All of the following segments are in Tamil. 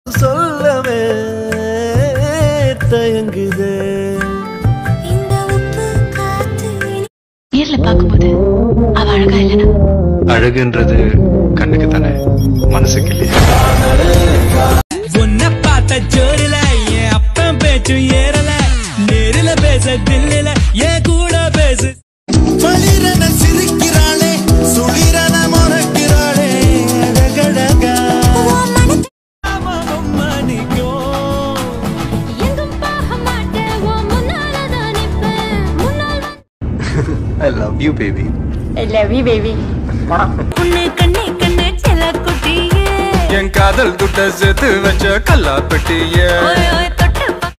சொல்லவே தயங்குதே இந்த உப்பு காத்து நேர்ல பார்க்கும்போது அவ அழகா இல்லைனா அழகுன்றது கண்ணுக்கு தானே மனசுக்கு இல்லையா உன்னை பார்த்த ஜோடில என் அப்பன் பேச்சும் ஏறல நேரில பேச தில்லில என் கூட பேசு பளிரென சிரிக்கிறாளே சுளிரென மறக்கிறாளே அழகழகா மணிக்கும் எங்கும் போக மாட்டேன் உன் முன்னால தான் நிப்பேன் முன்னால் ஐ லவ் யூ பேபி உன்னை கண்ணே கண்ணே செல்ல குட்டியே என் காதல் துட்ட சேர்த்து வச்ச கல்லா பெட்டிய ஓய் ஓய் தொட்டு பா-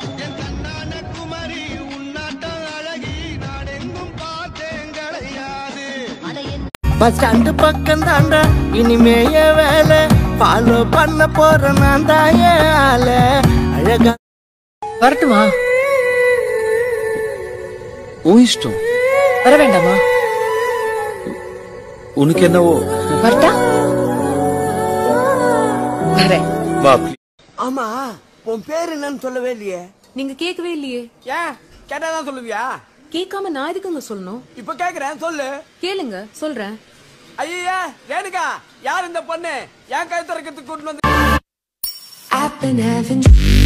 பஸ் ஸ்டாண்டு பக்கம் தாண்டா இனிமேய வேலை ஃபாலோ பண்ண போற நான் தான் ஏன் ஆள அழகா வரட்டுமா உன் இஷ்டம் வர வேண்டாமா உனக்கு என்னவோ வரட்டா வரேன் வா ஆமா உன் பேர் என்னன்னு சொல்லவே இல்லையே நீங்க கேட்கவே இல்லையே ஏன் கேட்டாதான் சொல்லுவியா கேட்காம நான் எதுக்குங்க சொல்லணும் இப்ப கேக்குறேன் சொல்லு கேளுங்க சொல்றேன் ஐயா ரேணுகா யார் இந்த பொண்ணு என் கை திறக்கிறதுக்கு கூட்டு வந்து I've been having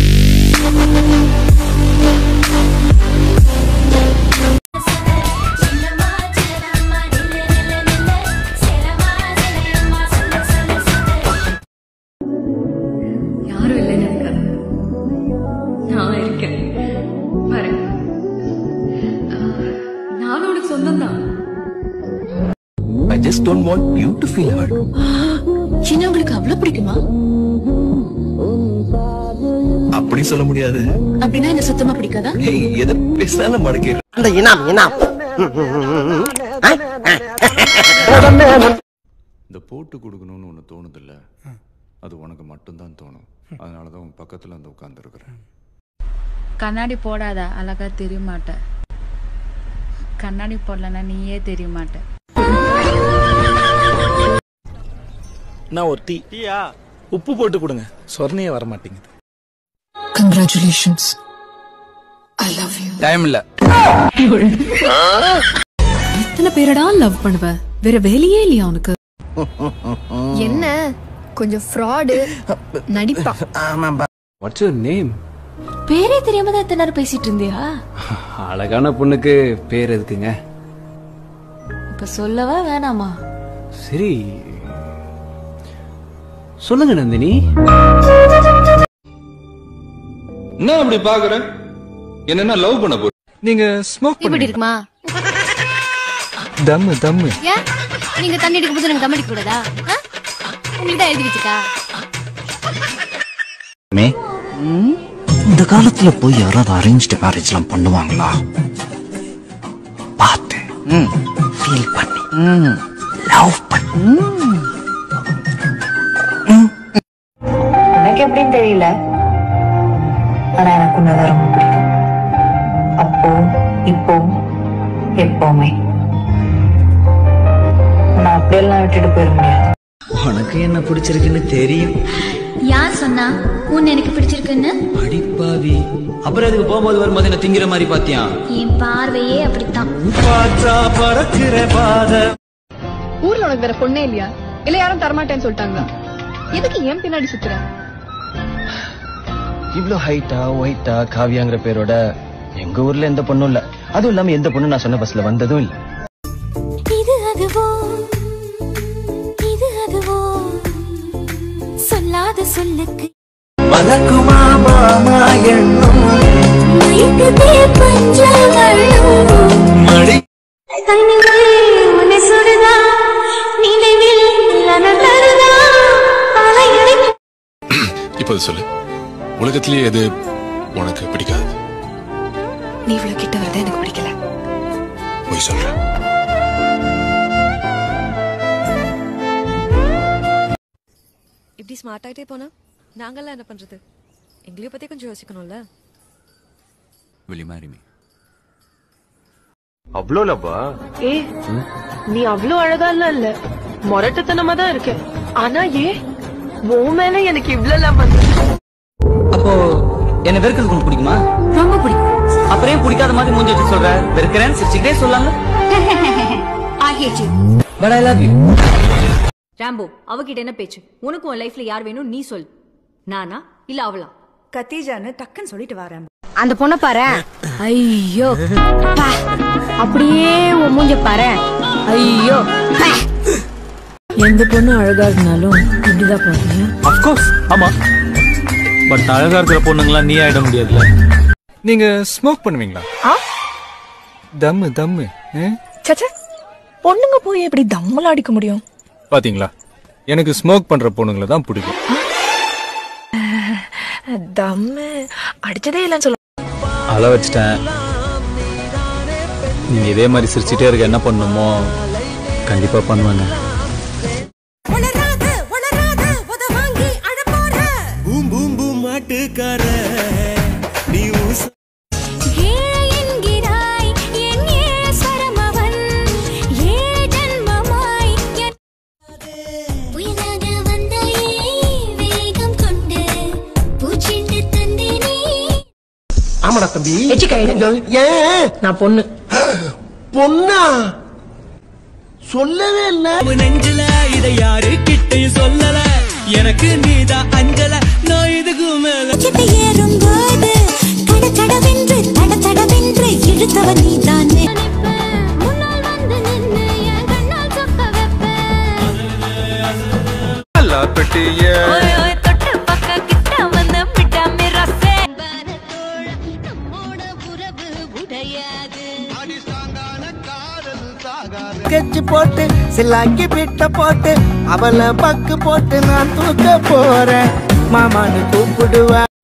சின்னம்மா, சின்னம்மா, நில்லு, நில்லு, நில்லு. சின்னம்மா, சின்னம்மா, சொல்லு, சொல்லு, சொல்லு. யாரும் இல்லைன்னு இருக்காது நான் இருக்கேன் பாருங்க ஆஹ், நானும் உனக்கு சொந்தம் தான் I just don't want you to feel hurt என்ன உங்களுக்கு அவ்வளவு பிடிக்குமா அப்படி சொல்ல முடியாது அப்படின்னா என்ன சுத்தமா பிடிக்காதா ஏய் எதை பேசினாலும் மடக்கி அந்த இனாம் இனாம் இந்த போட்டு கொடுக்கணும்னு ஒன்று தோணுதில்ல அது உனக்கு மட்டும்தான் தோணும் அதனால தான் உன் பக்கத்தில் வந்து உட்காந்துருக்குறேன் கண்ணாடி போடாத அழகா தெரிய மாட்ட கண்ணாடி போடலன்னா நீயே தெரிய மாட்ட நான் ஒரு டீ டீயா உப்பு போட்டு கொடுங்க சொர்ணையே வர மாட்டேங்குது congratulations I love you time இல்ல எத்தனை பேரடா லவ் பண்ணுவ வேற வேலையே இல்லையா உனக்கு என்ன கொஞ்சம் ஃப்ராடு நடிப்பா வாட்ஸ் யுவர் நேம் பேரே தெரியாம தான் எத்தனை நேரம் பேசிட்டு இருந்தியா அழகான பொண்ணுக்கு பேர் எதுக்குங்க இப்ப சொல்லவா வேணாமா சரி சொல்லுங்க நந்தினி என்ன அப்படி பாக்குற என்ன லவ் பண்ண போ நீங்க ஸ்மோக் இப்படி இருக்குமா தம்மு தம்மு ஏன் நீங்க தண்ணி அடிக்கும் போது எனக்கு தம் அடிக்க கூடாதா ஆ? உங்களுக்கு தான் எழுதி வச்சுட்டா இந்த காலத்துல போய் யாராவது அரேஞ்ச்டு மேரேஜ் எல்லாம் பண்ணுவாங்களா பார்த்து ஃபீல் பண்ணி லவ் பண்ணி எனக்கு எப்படின்னு தெரியல ஆனா எனக்கு உன்னதான் ரொம்ப பிடிக்கும் அப்போ இப்போ எப்பவுமே நான் அப்படியெல்லாம் விட்டுட்டு போயிட முடியாது உனக்கு என்ன பிடிச்சிருக்குன்னு தெரியும் யார் சொன்னா உன்னை எனக்கு பிடிச்சிருக்குன்னு அடிப்பாவி அப்புறம் அதுக்கு போகும்போது வரும்போது என்ன திங்கிற மாதிரி பாத்தியா என் பார்வையே அப்படித்தான் பார்த்தா பறக்கிற பாத ஊர்ல உனக்கு வேற பொண்ணே இல்லையா இல்ல யாரும் தரமாட்டேன்னு சொல்லிட்டாங்களா எதுக்கு ஏன் பின்னாடி சுத்துற இவ்ளோ ஹைட்டா ஒயிட்டா காவியாங்கிற பேரோட எங்க ஊர்ல எந்த பொண்ணும் இல்ல அதுவும் இல்லாம எந்த பொண்ணு நான் சொன்ன பஸ்ல வந்ததும் இல்ல இது அதுவோ இது அதுவோ சொல்லாத சொல்லுக்கு மலக்குமா மாமா எண்ணும் மயக்குதே பஞ்சங்களும் மடி கண்கள் உன்னை சுடுதா நினைவில் அனந்தருதா அலையடி இப்போ சொல்லு உலகத்திலேயே எது உனக்கு பிடிக்காது நீ இவ்வளவு கிட்ட வரத எனக்கு பிடிக்கல போய் சொல்றேன் இப்படி ஸ்மார்ட் ஆயிட்டே போனா நாங்கெல்லாம் என்ன பண்றது எங்களையும் பத்தி கொஞ்சம் யோசிக்கணும்ல will you marry me அவ்வளோ லவ்வா ஏ நீ அவ்வளவு அழகா இல்ல இல்ல மொரட்டுத்தனமா தான் இருக்க ஆனா ஏ உன் மேல எனக்கு இவ்வளவு லவ் வந்து அப்போ என்ன வெறுக்கிறது உங்களுக்கு பிடிக்குமா ரொம்ப பிடிக்கும் அப்புறம் ஏன் பிடிக்காத மாதிரி மூஞ்சி வச்சு சொல்ற வெறுக்கிறேன்னு சிரிச்சுக்கிட்டே சொல்லாங்க I hate you but I love you Rambo அவகிட்ட என்ன பேச்சு உனக்கு உன் லைஃப்ல யார் வேணும் நீ சொல் நானா இல்ல அவளா கத்தீஜான்னு டக்குன்னு சொல்லிட்டு வரேன் அந்த பொண்ணை பாரு ஐயோ பா. அப்படியே உன் மூஞ்ச பாரு ஐயோ பா. எந்த பொண்ணு அழகா இருந்தாலும் இப்படிதான் பாருங்க அஃப்கோர்ஸ் ஆமா பட் அழகா இருக்கிற பொண்ணுங்களாம் நீ ஆயிட முடியாதுல நீங்க ஸ்மோக் பண்ணுவீங்களா தம்மு தம்மு ஆ? சச்சா பொண்ணுங்க போய் எப்படி தம்மல அடிக்க முடியும் பாத்தீங்களா எனக்கு ஸ்மோக் பண்ற பொண்ணுங்களை தான் பிடிக்கும் தம்மு அடிச்சதே இல்லைன்னு சொல்ல அழ வச்சிட்டேன் நீங்க இதே மாதிரி சிரிச்சுட்டே இருக்க என்ன பண்ணணுமோ கண்டிப்பா பண்ணுவேங்க பூம் பூம் பூம் மாட்டுக்கார நீ ஊச ஏழை என்கிறாய் என் ஏஸ்வரம் அவன் ஏழு ஜன்மமாய் என் புயலாக வந்தாயே வேகம் கொண்டு பூச்சிண்டு தந்தேனே ஆமாடா தம்பி ஏன் நான் பொண்ணு பொண்ணா சொல்லவே இல்ல உன் நெஞ்சில இதை யாரு கிட்டையும் சொல்லல எனக்கு நீதான் அஞ்சல நான் இதுக்கு மேல சிட்டு ஏறும்போது கட கடவென்று தட தடவென்று இழுத்தவன் நீதானே முன்னால் வந்து நின்னு என் கண்ணால் சொக்க வைப்பேன் கல்லா பெட்டிய தொட்டு பக்க கிட்ட வந்து விட்டாமே ரசே நம்மோட உறவு உடையாது ஸ்கெட்ச் போட்டு சிலாக்கி பிட்ட போட்டு அவளை பக்கு போட்டு நான் தூக்க போறேன் மாமான்னு கூப்பிடுவேன்